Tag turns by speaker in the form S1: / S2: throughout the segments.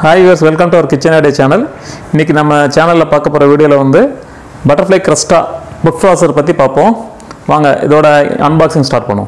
S1: hi யூஸ் welcome to our kitchen idea channel இன்றைக்கி நம்ம சேனலில் பார்க்க போகிற வீடியோவில் வந்து பட்டர்ஃப்ளை கிரஸ்டா புக் ஃப்ராசர் பற்றி பார்ப்போம் வாங்க இதோட அன்பாக்சிங் ஸ்டார்ட் பண்ணுவோம்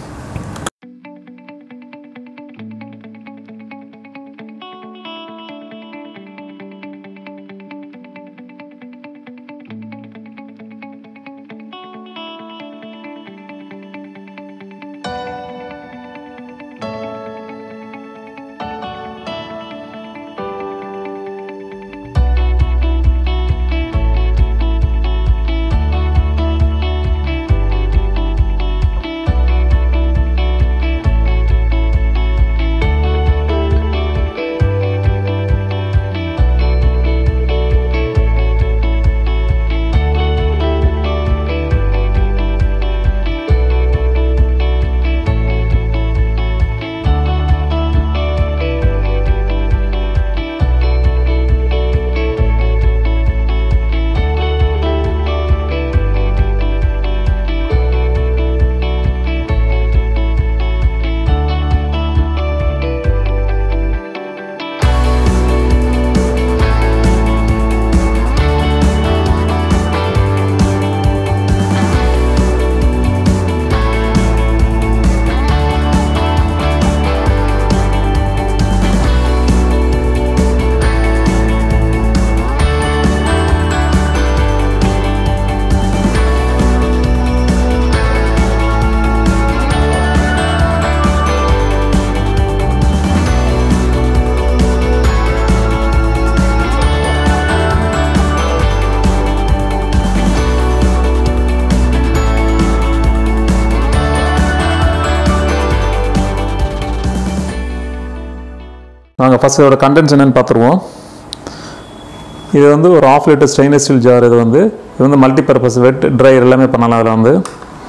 S1: நாங்கள் ஃபஸ்ட் இதோட கண்டென்ட்ஸ் என்னென்னு பார்த்துருவோம் இது வந்து ஒரு half litre stainless steel jar இது வந்து இது வந்து மல்டி பர்பஸ் வெட் ட்ரை எல்லாமே பண்ணலாம் அதில் வந்து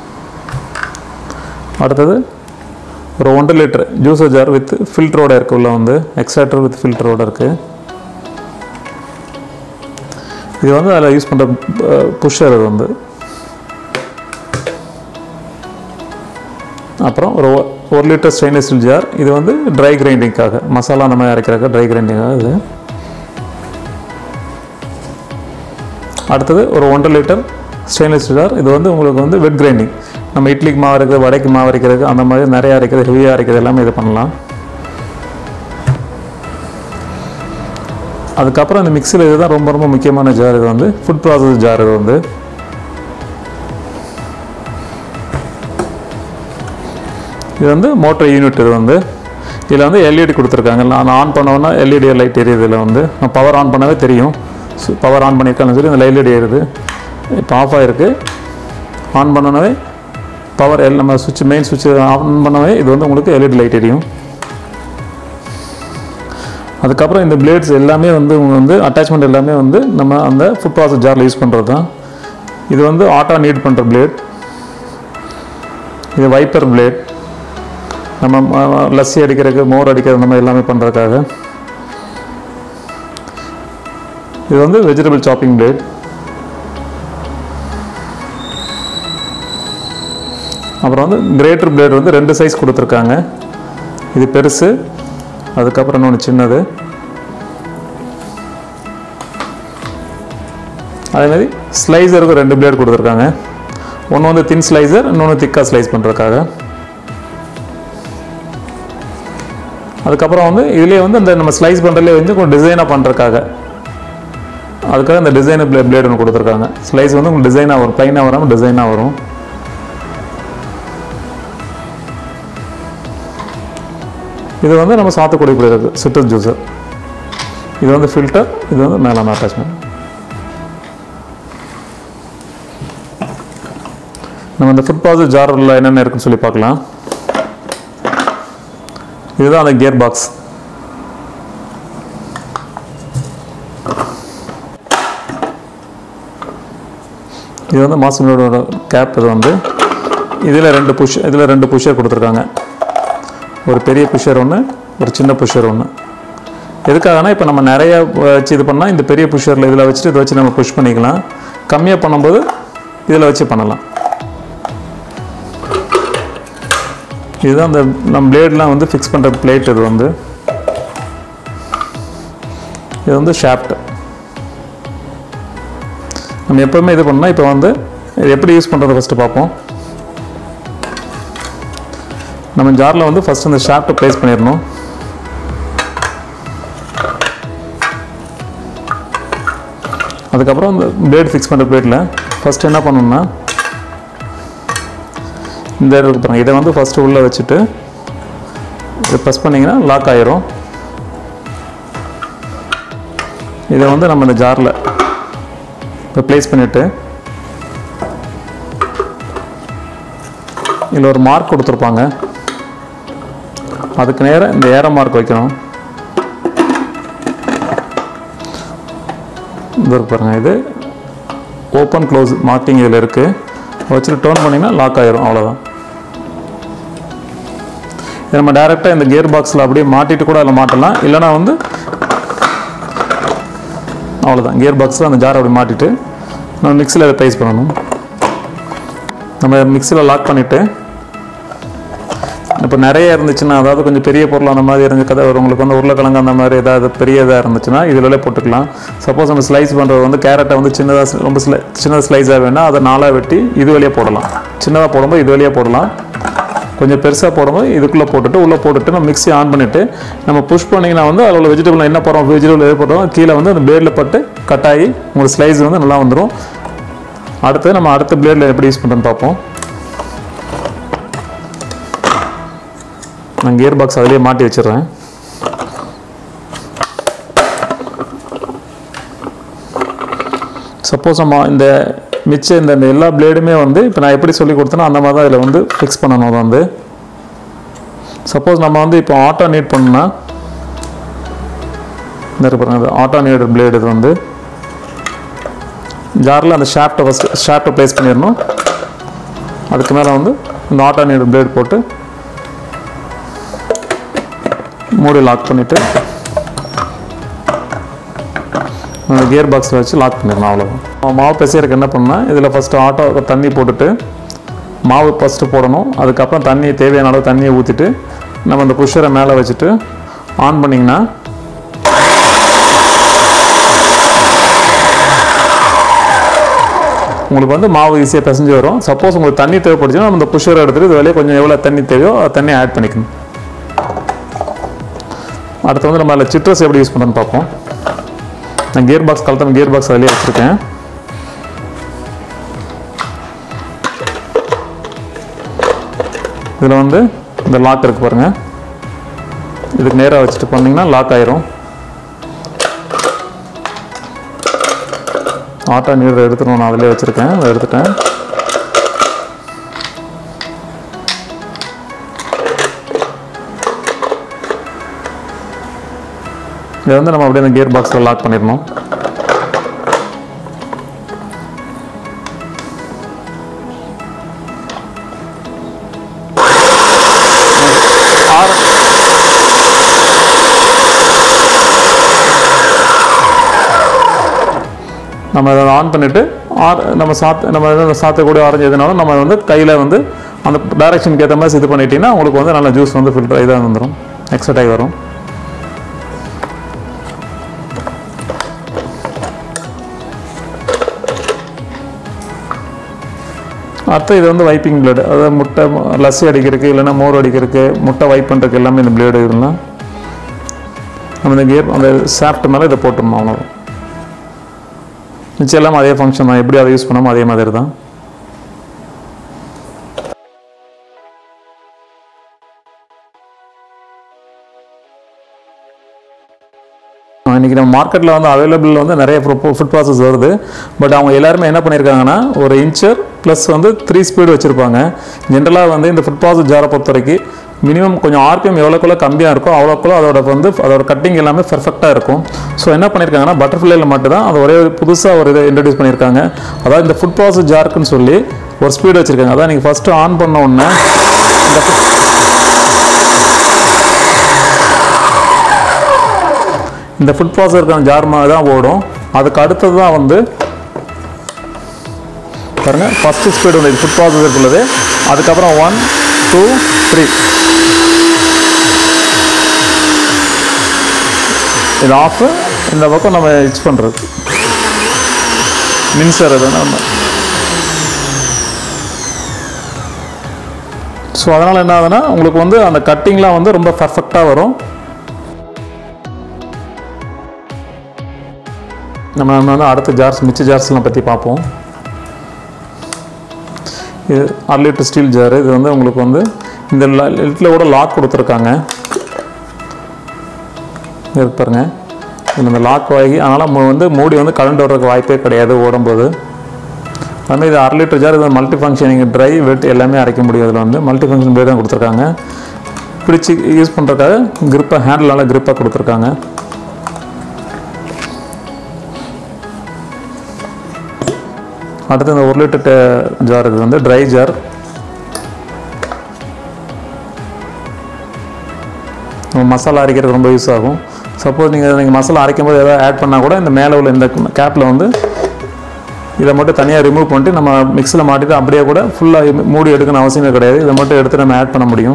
S1: அடுத்தது ஒரு ஒன்றரை லிட்டர் ஜூஸர் ஜார் வித் ஃபில்டரோட இருக்குது உள்ள வந்து எக்ஸ்ட்ராக்டர் வித் ஃபில்டரோட இருக்குது இது வந்து அதில் யூஸ் பண்ணுற புஷ்ஷர் இது வந்து அப்புறம் ஒரு ஒ- ஒரு லிட்டர் ஸ்டெயின்லெஸ் ஸ்டீல் ஜார் இது வந்து ட்ரை கிரைண்டிங்காக மசாலா அந்த மாதிரி அரைக்கிறதுக்கு ட்ரை கிரைண்டிங்காக இது அடுத்தது ஒரு ஒன்றரை லிட்டர் ஸ்டெயின்லெஸ் ஸ்டீல் ஜார் இது வந்து உங்களுக்கு வந்து வெட் கிரைண்டிங் நம்ம இட்லிக்கு மாவு அரைக்கிறது வடைக்கு மாவு அரைக்கிறது அந்த மாதிரி நிறைய அரைக்கிறது ஹெவியாக அரைக்கிறது எல்லாமே இது பண்ணலாம் அதுக்கப்புறம் இந்த மிக்சியில் இதுதான் ரொம்ப ரொம்ப முக்கியமான ஜார் இது வந்து ஃபுட் ப்ராசஸ் ஜார் இது வந்து இது வந்து மோட்டர் யூனிட் இது வந்து இதில் வந்து எல்இடி கொடுத்துருக்காங்க நான் ஆன் பண்ணோன்னா எல்இடி லைட் எரியுது இதில் வந்து நான் பவர் ஆன் பண்ணவே தெரியும் பவர் ஆன் பண்ணியிருக்கான்னு சொல்லி இந்த எல்இடி எரியுது இப்போ ஆஃப் ஆகிருக்கு ஆன் பண்ணனவே பவர் எல் நம்ம சுவிட்ச் மெயின் சுவிட்ச் ஆன் பண்ணவே இது வந்து உங்களுக்கு எல்இடி லைட் எரியும் அதுக்கப்புறம் இந்த பிளேட்ஸ் எல்லாமே வந்து உங்க வந்து அட்டாச்மெண்ட் எல்லாமே வந்து நம்ம அந்த ஃபுட் ப்ராசஸ் ஜாரில் யூஸ் பண்ணுறது தான் இது வந்து ஆட்டோ நீட் பண்ணுற பிளேட் இது வைப்பர் பிளேட் நம்ம ம- லஸ்ஸி அடிக்கிறதுக்கு மோர் அடிக்கிறது அந்த மாதிரி எல்லாமே பண்ணுறதுக்காக இது வந்து வெஜிடபிள் சாப்பிங் பிளேட் அப்புறம் வந்து கிரேட்டர் பிளேட் வந்து ரெண்டு சைஸ் கொடுத்துருக்காங்க இது பெருசு அதுக்கப்புறம் இன்னொன்று சின்னது அதே மாதிரி ஸ்லைசருக்கு ரெண்டு பிளேட் கொடுத்துருக்காங்க ஒன்று வந்து தின் ஸ்லைசர் இன்னொன்று திக்காக ஸ்லைஸ் பண்ணுறதுக்காக அதுக்கப்புறம் வந்து இதுலேயே வந்து அந்த நம்ம ஸ்லைஸ் பண்ணுறதுலேயே வந்து கொஞ்சம் டிசைனாக பண்ணுறதுக்காக அதுக்காக இந்த டிசைன் பிளே பிளேட் ஒன்று கொடுத்துருக்காங்க ஸ்லைஸ் வந்து உங்களுக்கு டிசைனாக வரும் ப்ளைனாக வராமல் டிசைனாக வரும் இது வந்து நம்ம சாத்துக்குடி குடிக்கிறது சிட்ரஸ் ஜூஸர் இது வந்து ஃபில்டர் இது வந்து மேலான அட்டாச்மெண்ட் நம்ம இந்த ஃபுட் ப்ராசஸ் ஜாரில் என்னென்ன இருக்குன்னு சொல்லி பார்க்கலாம் இதுதான் அந்த கியர் பாக்ஸ் இது வந்து மாசங்களோட கேப் இது வந்து இதில் ரெண்டு புஷ் இதில் ரெண்டு புஷ்ஷர் கொடுத்துருக்காங்க ஒரு பெரிய புஷ்ஷர் ஒன்று ஒரு சின்ன புஷ்ஷர் ஒன்று எதுக்காகனா இப்போ நம்ம நிறைய வச்சு இது பண்ணால் இந்த பெரிய புஷ்ஷரில் இதில் வச்சுட்டு இதை வச்சு நம்ம புஷ் பண்ணிக்கலாம் கம்மியாக பண்ணும்போது இதில் வச்சு பண்ணலாம் இதுதான் அந்த நம்ம பிளேட்லாம் வந்து ஃபிக்ஸ் பண்ணுற பிளேட் இது வந்து இது வந்து ஷாஃப்ட் நம்ம எப்போவுமே இது பண்ணால் இப்போ வந்து இது எப்படி யூஸ் பண்ணுறது ஃபஸ்ட்டு பார்ப்போம் நம்ம ஜாரில் வந்து ஃபஸ்ட் இந்த ஷாஃப்ட்டை ப்ளேஸ் பண்ணிடணும் அதுக்கப்புறம் இந்த பிளேட் ஃபிக்ஸ் பண்ணுற பிளேட்டில் ஃபஸ்ட்டு என்ன பண்ணணும்னா இந்த இருக்கு பாருங்க இதை வந்து ஃபஸ்ட்டு உள்ளே வச்சுட்டு இதை ப்ரெஸ் பண்ணிங்கன்னா லாக் ஆயிரும் இதை வந்து நம்ம இந்த ஜாரில் இப்போ ப்ளேஸ் பண்ணிவிட்டு இதில் ஒரு மார்க் கொடுத்துருப்பாங்க அதுக்கு நேராக இந்த ஏரோ மார்க் வைக்கணும் இது இருக்கு பாருங்க இது ஓப்பன் க்ளோஸ் மார்க்கிங் இதில் இருக்குது வச்சுட்டு டர்ன் பண்ணிங்கன்னா லாக் ஆயிரும் அவ்வளோதான் இது நம்ம டேரெக்டாக இந்த கியர் பாக்ஸில் அப்படியே மாட்டிட்டு கூட அதில் மாட்டலாம் இல்லைனா வந்து அவ்வளோதான் கியர் பாக்ஸில் அந்த ஜாரை அப்படி மாட்டிட்டு நம்ம மிக்சியில் அதை ப்ரைஸ் பண்ணணும் நம்ம மிக்சியில் லாக் பண்ணிவிட்டு இப்போ நிறைய இருந்துச்சுன்னா அதாவது கொஞ்சம் பெரிய பொருள் அந்த மாதிரி இருந்து கதை உங்களுக்கு வந்து உருளைக்கிழங்கு அந்த மாதிரி ஏதாவது பெரிய இதாக இருந்துச்சுன்னா இதில் போட்டுக்கலாம் சப்போஸ் நம்ம ஸ்லைஸ் பண்ணுறது வந்து கேரட்டை வந்து சின்னதாக ரொம்ப ஸ்லை சின்னதாக ஸ்லைஸாக வேணால் அதை நாலாக வெட்டி இது வழியாக போடலாம் சின்னதாக போடும்போது இது வழியாக போடலாம் கொஞ்சம் பெருசாக போடும்போது இதுக்குள்ளே போட்டுட்டு உள்ளே போட்டுட்டு நம்ம மிக்ஸி ஆன் பண்ணிவிட்டு நம்ம புஷ் பண்ணிங்கன்னா வந்து அதில் உள்ள வெஜிடபிள் என்ன போடுறோம் வெஜிடபிள் எது போடுறோம் கீழே வந்து அந்த பிளேடில் பட்டு கட் ஆகி உங்களுக்கு ஸ்லைஸ் வந்து நல்லா வந்துடும் அடுத்து நம்ம அடுத்த பிளேடில் எப்படி யூஸ் பண்ணுறோன்னு பார்ப்போம் நான் கியர் பாக்ஸ் அதிலேயே மாட்டி வச்சிடுறேன் சப்போஸ் நம்ம இந்த மிச்சம் இந்த இந்த எல்லா பிளேடுமே வந்து இப்போ நான் எப்படி சொல்லி கொடுத்தேனோ அந்த மாதிரி தான் இதில் வந்து ஃபிக்ஸ் பண்ணணும் அதை வந்து சப்போஸ் நம்ம வந்து இப்போ ஆட்டோ நீட் பண்ணோம்னா இந்த இருக்கு பாருங்க ஆட்டோ நீட் பிளேடு இது வந்து ஜாரில் அந்த ஷாஃப்ட்டை ஃபஸ்ட்டு ஷாஃப்ட்டை ப்ளேஸ் பண்ணிடணும் அதுக்கு மேலே வந்து இந்த ஆட்டோ நீட் பிளேடு போட்டு மூடி லாக் பண்ணிவிட்டு கியர் பாக்ஸில் வச்சு லாக் பண்ணிடணும் அவ்வளோதான் மாவு பிசைறதுக்கு என்ன பண்ணால் இதில் ஃபஸ்ட்டு ஆட்டோ தண்ணி போட்டுட்டு மாவு ஃபஸ்ட்டு போடணும் அதுக்கப்புறம் தண்ணி தேவையான அளவு தண்ணியை ஊற்றிட்டு நம்ம அந்த புஷரை மேலே வச்சுட்டு ஆன் பண்ணிங்கன்னா உங்களுக்கு வந்து மாவு ஈஸியாக பிசைஞ்சு வரும் சப்போஸ் உங்களுக்கு தண்ணி தேவைப்படுச்சுன்னா நம்ம இந்த புஷரை எடுத்துகிட்டு இது வெளியே கொஞ்சம் எவ்வளோ தண்ணி தேவையோ அது தண்ணி ஆட் பண்ணிக்கணும் அடுத்து வந்து நம்ம அதில் சிட்ரஸ் எப்படி யூஸ் பண்ணுறோன்னு பார்ப்போம் நான் கியர் பாக்ஸ் கலத்தான கியர் பாக்ஸ் அதிலே வச்சுருக்கேன் இதில் வந்து இந்த லாக் இருக்கு பாருங்க இதுக்கு நேராக வச்சுட்டு பண்ணிங்கன்னா லாக் ஆயிரும் ஆட்டோ நீர் எடுத்துருவோம் நான் அதிலே வச்சுருக்கேன் அதை எடுத்துட்டேன் இதை வந்து நம்ம அப்படியே அந்த கியர் பாக்ஸில் லாக் பண்ணிடணும் ஆர- நம்ம அதை ஆன் பண்ணிவிட்டு ஆர் நம்ம சாத்து நம்ம எதாவது சாத்தக்கூடிய ஆரஞ்சு எதுனாலும் நம்ம வந்து கையில் வந்து அந்த டைரக்ஷனுக்கு ஏற்ற மாதிரி இது பண்ணிட்டீங்கன்னா உங்களுக்கு வந்து நல்ல ஜூஸ் வந்து ஃபில்டர் இதாக வந்துடும் எக்ஸட் ஆகி வரும் அடுத்து இது வந்து வைப்பிங் பிளேடு அதாவது முட்டை லஸ்ஸி அடிக்கிறதுக்கு இல்லைன்னா மோர் அடிக்கிறதுக்கு முட்டை வைப் பண்ணுறதுக்கு எல்லாமே இந்த பிளேடு இதெல்லாம் நம்ம இந்த கியர் அந்த சாஃப்ட் மேலே இதை போட்டுடணும் அவ்வளோ மிச்சம் எல்லாம் அதே ஃபங்க்ஷன் தான் எப்படி அதை யூஸ் பண்ணாமோ அதே மாதிரி தான் இன்றைக்கி நம்ம மார்க்கெட்டில் வந்து அவைலபிள் வந்து நிறைய ஃபுட் ப்ராசஸ் வருது பட் அவங்க எல்லாருமே என்ன பண்ணியிருக்காங்கன்னா ஒரு இன்ச்சர் ப்ளஸ் வந்து த்ரீ ஸ்பீடு வச்சுருப்பாங்க ஜென்ரலாக வந்து இந்த ஃபுட் ப்ராசஸ் ஜாரை பொறுத்த வரைக்கும் மினிமம் கொஞ்சம் ஆர்பிஎம் எவ்வளோக்குள்ள கம்மியாக இருக்கோ அவ்வளோக்குள்ள அதோட வந்து அதோட கட்டிங் எல்லாமே பெர்ஃபெக்டாக இருக்கும் ஸோ என்ன பண்ணியிருக்காங்கன்னா பட்டர்ஃப்ளைல மட்டும் தான் அது ஒரே புதுசாக ஒரு இதை இன்ட்ரடியூஸ் பண்ணியிருக்காங்க அதாவது இந்த ஃபுட் ப்ராசஸ் ஜாருக்குன்னு சொல்லி ஒரு ஸ்பீடு வச்சுருக்காங்க அதான் நீங்கள் ஃபஸ்ட்டு ஆன் பண்ண உடனே இந்த food- இந்த ஃபுட் ப்ராசஸருக்கான ஜார் மாதிரி தான் ஓடும் அதுக்கு அடுத்தது தான் வந்து பாருங்க ஃபஸ்ட்டு ஸ்பீடு வந்து ஃபுட் ப்ராசஸருக்கு உள்ளது அதுக்கப்புறம் ஒன் டூ த்ரீ இது ஆஃப் இந்த பக்கம் நம்ம இச் பண்ணுறது மின்சார் அது நம்ம ஸோ அதனால் என்ன ஆகுதுன்னா உங்களுக்கு வந்து அந்த கட்டிங்லாம் வந்து ரொம்ப பர்ஃபெக்டாக வரும் நம்ம நம்ம வந்து அடுத்த ஜார்ஸ் மிச்ச ஜார்ஸ்லாம் பற்றி பார்ப்போம் இது அரை லிட்டர் ஸ்டீல் ஜாரு இது வந்து உங்களுக்கு வந்து இந்த லிட்டில் கூட லாக் கொடுத்துருக்காங்க இது பாருங்க இதில் இந்த லாக் வாங்கி அதனால் மு- வந்து மூடி வந்து கரண்ட் வர்றதுக்கு வாய்ப்பே கிடையாது ஓடும்போது வந்து இது அரை லிட்டர் ஜார் இது மல்டி ஃபங்க்ஷனிங் ட்ரை வெட் எல்லாமே அரைக்க முடியும் இதில் வந்து மல்டி ஃபங்க்ஷன் பிளேட் தான் கொடுத்துருக்காங்க பிடிச்சி யூஸ் பண்ணுறதுக்காக கிரிப்பாக ஹேண்டில் நல்லா கிரிப்பாக கொடுத்துருக்காங்க அடுத்து இந்த ஒரு லிட்டர் ஜார் இது வந்து ட்ரை ஜார் நம்ம மசாலா அரைக்கிறதுக்கு ரொம்ப யூஸ் ஆகும் சப்போஸ் நீங்கள் நீங்கள் மசாலா அரைக்கும் போது ஏதாவது ஆட் பண்ணால் கூட இந்த மேலே உள்ள இந்த கேப்பில் வந்து இதை மட்டும் தனியாக ரிமூவ் பண்ணிட்டு நம்ம மிக்ஸில் மாட்டிட்டு அப்படியே கூட ஃபுல்லாக மூடி எடுக்கணும் அவசியமே கிடையாது இதை மட்டும் எடுத்து நம்ம ஆட் பண்ண முடியும்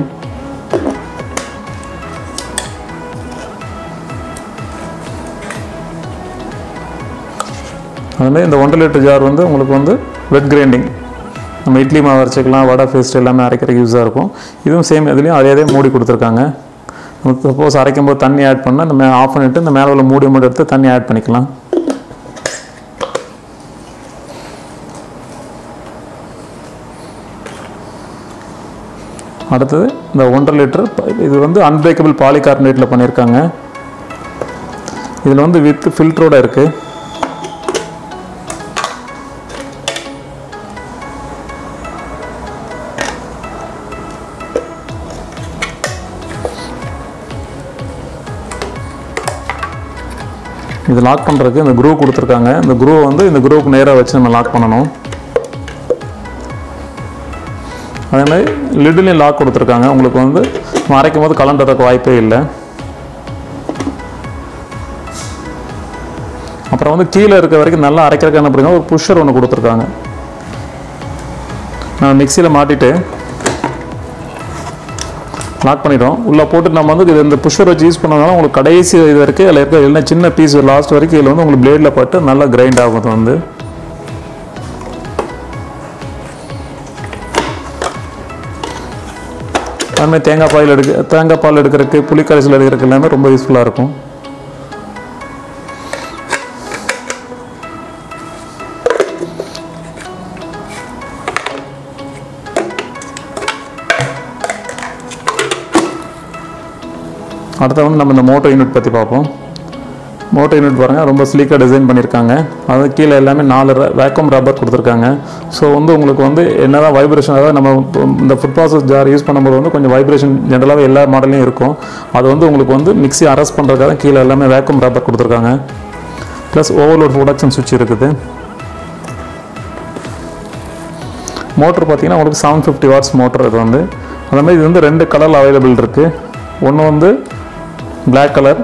S1: அதுமாதிரி இந்த ஒன்றரை லிட்டர் ஜார் வந்து உங்களுக்கு வந்து வெட் கிரைண்டிங் நம்ம இட்லி மாவு அரைச்சிக்கலாம் வடை பேஸ்ட் எல்லாமே அரைக்கிறதுக்கு யூஸாக இருக்கும் இதுவும் சேம் இதுலேயும் அதே அதே மூடி கொடுத்துருக்காங்க சப்போஸ் அரைக்கும் போது தண்ணி ஆட் பண்ணால் இந்த மே ஆஃப் பண்ணிவிட்டு இந்த மேலே உள்ள மூடி மூடி எடுத்து தண்ணி ஆட் பண்ணிக்கலாம் அடுத்தது இந்த ஒன்றரை லிட்டர் இது வந்து அன்பிரேக்கபிள் பாலிகார்பனேட்டில் பண்ணியிருக்காங்க இதில் வந்து வித் ஃபில்டரோட இருக்குது இது லாக் பண்ணுறதுக்கு இந்த குரூ கொடுத்துருக்காங்க இந்த குரூ வந்து இந்த குரூவுக்கு நேராக வச்சு நம்ம லாக் பண்ணணும் அதே மாதிரி லிட்லையும் லாக் கொடுத்துருக்காங்க உங்களுக்கு வந்து நம்ம அரைக்கும் போது கலண்டுறதுக்கு வாய்ப்பே இல்லை அப்புறம் வந்து கீழே இருக்க வரைக்கும் நல்லா அரைக்கிறதுக்கு என்ன பண்ணுங்க ஒரு புஷ்ஷர் ஒன்று கொடுத்துருக்காங்க நான் மிக்சியில் மாட்டிட்டு லாக் பண்ணிட்டோம் உள்ளே போட்டு நம்ம வந்து இது இந்த புஷ்ஷர் வச்சு யூஸ் பண்ணதுனால உங்களுக்கு கடைசி இது வரைக்கும் அதில் இருக்க இல்லை சின்ன பீஸ் லாஸ்ட் வரைக்கும் இதில் வந்து உங்களுக்கு பிளேடில் பட்டு நல்லா கிரைண்ட் ஆகும் அது வந்து அதுமாதிரி தேங்காய் பால் எடுக்க தேங்காய் பால் எடுக்கிறதுக்கு புளிக்கரைசல் எடுக்கிறதுக்கு எல்லாமே ரொம்ப யூஸ்ஃபுல்லாக இருக்கும் அடுத்து வந்து நம்ம இந்த மோட்டோ யூனிட் பற்றி பார்ப்போம் மோட்டோ யூனிட் பாருங்கள் ரொம்ப ஸ்லீக்காக டிசைன் பண்ணியிருக்காங்க அது கீழே எல்லாமே நாலு வேக்கம் ரப்பர் கொடுத்துருக்காங்க ஸோ வந்து உங்களுக்கு வந்து என்னதான் வைப்ரேஷன் அதாவது நம்ம இப்போ இந்த ஃபுட் ப்ராசஸ் ஜார் யூஸ் பண்ணும்போது வந்து கொஞ்சம் வைப்ரேஷன் ஜென்ரலாகவே எல்லா மாடல்லையும் இருக்கும் அது வந்து உங்களுக்கு வந்து மிக்ஸி அரெஸ்ட் பண்ணுறதுக்காக கீழே எல்லாமே வேக்கம் ரப்பர் கொடுத்துருக்காங்க ப்ளஸ் ஓவர்லோட் ப்ரொடக்ஷன் சுவிட்ச் இருக்குது மோட்டர் பார்த்தீங்கன்னா உங்களுக்கு செவன் ஃபிஃப்டி வாட்ஸ் மோட்டர் இது வந்து அதே மாதிரி இது வந்து ரெண்டு கலர் அவைலபிள் இருக்குது ஒன்று வந்து Black கலர்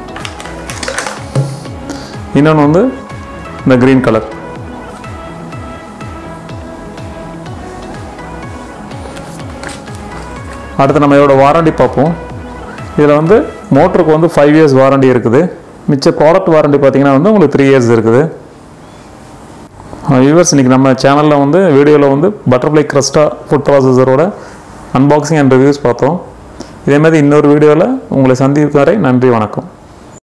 S1: இன்னொன்று வந்து இந்த க்ரீன் கலர் அடுத்து நம்ம இதோட வாரண்டி பார்ப்போம் இதில் வந்து மோட்டருக்கு வந்து ஃபைவ் இயர்ஸ் வாரண்டி இருக்குது மிச்ச ப்ராடக்ட் வாரண்டி பார்த்தீங்கன்னா வந்து உங்களுக்கு த்ரீ இயர்ஸ் இருக்குது வியூவர்ஸ் இன்றைக்கி நம்ம சேனலில் வந்து வீடியோவில் வந்து பட்டர்ஃப்ளை க்ரஸ்டா ஃபுட் ப்ராசஸரோட அன்பாக்சிங் அண்ட் ரிவ்யூஸ் பார்த்தோம் இதே மாதிரி இன்னொரு வீடியோவில் உங்களை சந்திக்கும் வரை நன்றி வணக்கம்